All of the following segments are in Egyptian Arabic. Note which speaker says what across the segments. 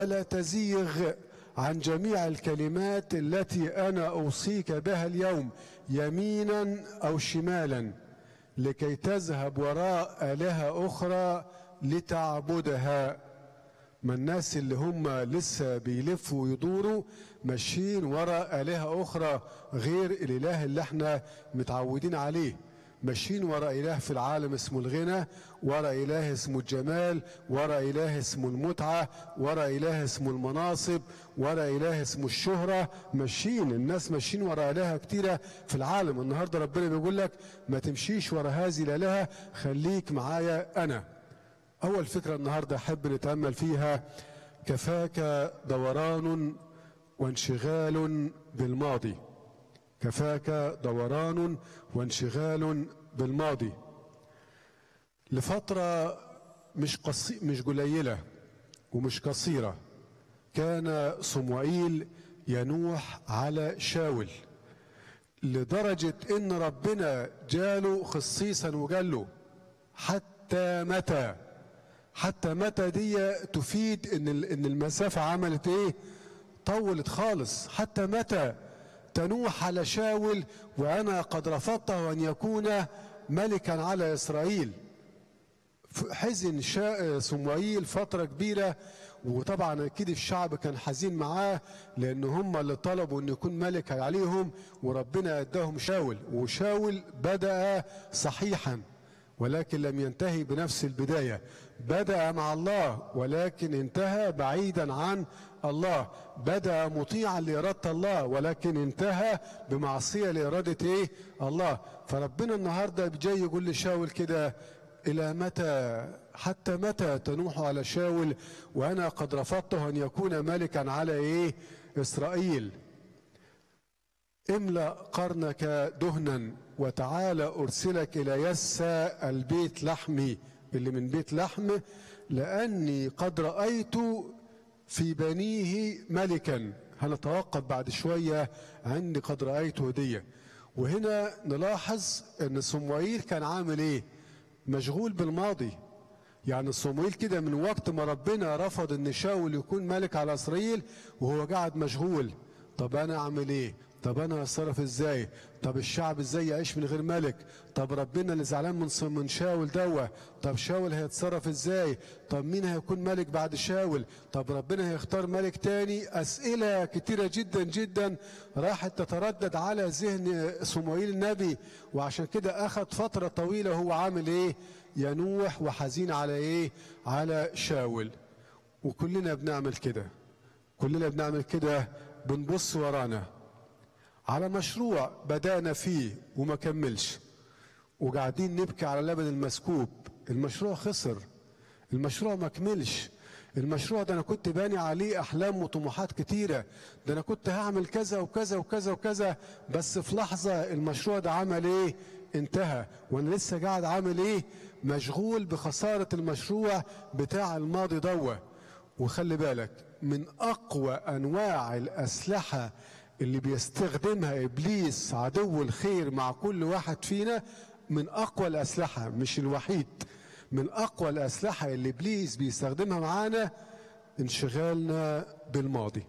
Speaker 1: ولا تزيغ عن جميع الكلمات التي انا اوصيك بها اليوم يمينا او شمالا لكي تذهب وراء الهه اخرى لتعبدها ما الناس اللي هم لسه بيلفوا ويدوروا ماشيين وراء الهه اخرى غير الاله اللي احنا متعودين عليه ماشيين ورا اله في العالم اسمه الغنى ورا اله اسمه الجمال ورا اله اسمه المتعه ورا اله اسمه المناصب ورا اله اسمه الشهره ماشيين الناس ماشيين ورا الهه كتيره في العالم النهارده ربنا بيقول لك ما تمشيش ورا هذه الالهه خليك معايا انا اول فكره النهارده احب نتامل فيها كفاك دوران وانشغال بالماضي كفاك دوران وانشغال بالماضي لفترة مش قصي مش قليلة ومش قصيرة كان صموئيل ينوح على شاول لدرجة ان ربنا جاله خصيصا وقال له حتى متى حتى متى دي تفيد ان ان المسافة عملت ايه طولت خالص حتى متى تنوح على شاول وانا قد رفضته ان يكون ملكا على اسرائيل حزن شا... صموئيل فتره كبيره وطبعا اكيد الشعب كان حزين معاه لان هم اللي طلبوا ان يكون ملك عليهم وربنا اداهم شاول وشاول بدا صحيحا ولكن لم ينتهي بنفس البدايه بدا مع الله ولكن انتهى بعيدا عن الله بدا مطيعا لاراده الله ولكن انتهى بمعصيه لاراده ايه الله فربنا النهارده جاي يقول لشاول كده الى متى حتى متى تنوح على شاول وانا قد رفضته ان يكون ملكا على ايه اسرائيل املا قرنك دهنا وتعالى ارسلك الى يسى البيت لحمي اللي من بيت لحم لاني قد رايت في بنيه ملكا هنتوقف بعد شويه عندي قد رايت هديه وهنا نلاحظ ان صموئيل كان عامل ايه مشغول بالماضي يعني صموئيل كده من وقت ما ربنا رفض ان شاول يكون ملك على اسرائيل وهو قاعد مشغول طب انا اعمل ايه طب انا هتصرف ازاي طب الشعب ازاي يعيش من غير ملك طب ربنا اللي زعلان من من شاول دوا طب شاول هيتصرف ازاي طب مين هيكون ملك بعد شاول طب ربنا هيختار ملك تاني اسئله كتيره جدا جدا راحت تتردد على ذهن صموئيل النبي وعشان كده اخذ فتره طويله هو عامل ايه ينوح وحزين على ايه على شاول وكلنا بنعمل كده كلنا بنعمل كده بنبص ورانا على مشروع بدأنا فيه وما كملش وقاعدين نبكي على لبن المسكوب المشروع خسر المشروع ما كملش المشروع ده انا كنت باني عليه احلام وطموحات كتيره ده انا كنت هعمل كذا وكذا وكذا وكذا بس في لحظه المشروع ده عمل ايه انتهى وانا لسه قاعد عامل ايه مشغول بخساره المشروع بتاع الماضي دوه وخلي بالك من اقوى انواع الاسلحه اللي بيستخدمها ابليس عدو الخير مع كل واحد فينا من اقوى الاسلحه مش الوحيد من اقوى الاسلحه اللي ابليس بيستخدمها معانا انشغالنا بالماضي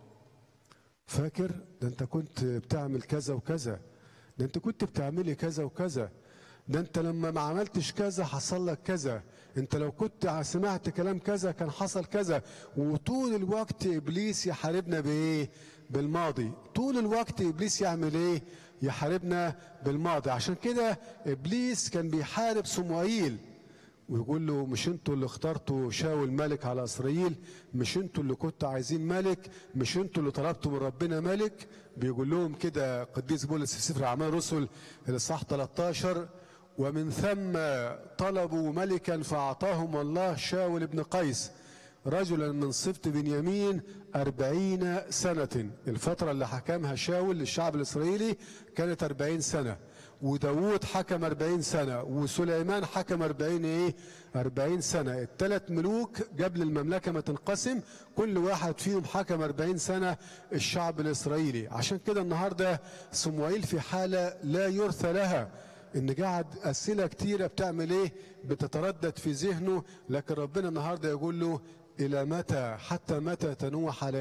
Speaker 1: فاكر ده انت كنت بتعمل كذا وكذا ده انت كنت بتعملي كذا وكذا ده انت لما ما عملتش كذا حصل لك كذا انت لو كنت سمعت كلام كذا كان حصل كذا وطول الوقت ابليس يحاربنا بايه بالماضي طول الوقت ابليس يعمل ايه يحاربنا بالماضي عشان كده ابليس كان بيحارب صموئيل ويقول له مش انتوا اللي اخترتوا شاول ملك على اسرائيل مش انتوا اللي كنتوا عايزين ملك مش انتوا اللي طلبتوا من ربنا ملك بيقول لهم كده قديس بولس في سفر اعمال الرسل الاصحاح 13 ومن ثم طلبوا ملكا فاعطاهم الله شاول بن قيس رجلا من سبط بنيامين أربعين سنة الفترة اللي حكمها شاول للشعب الإسرائيلي كانت أربعين سنة وداود حكم أربعين سنة وسليمان حكم أربعين إيه أربعين سنة الثلاث ملوك قبل المملكة ما تنقسم كل واحد فيهم حكم أربعين سنة الشعب الإسرائيلي عشان كده النهاردة صموئيل في حالة لا يرثى لها ان قاعد اسئله كتيره بتعمل ايه بتتردد في ذهنه لكن ربنا النهارده يقول له إلى متى حتى متى تنوح على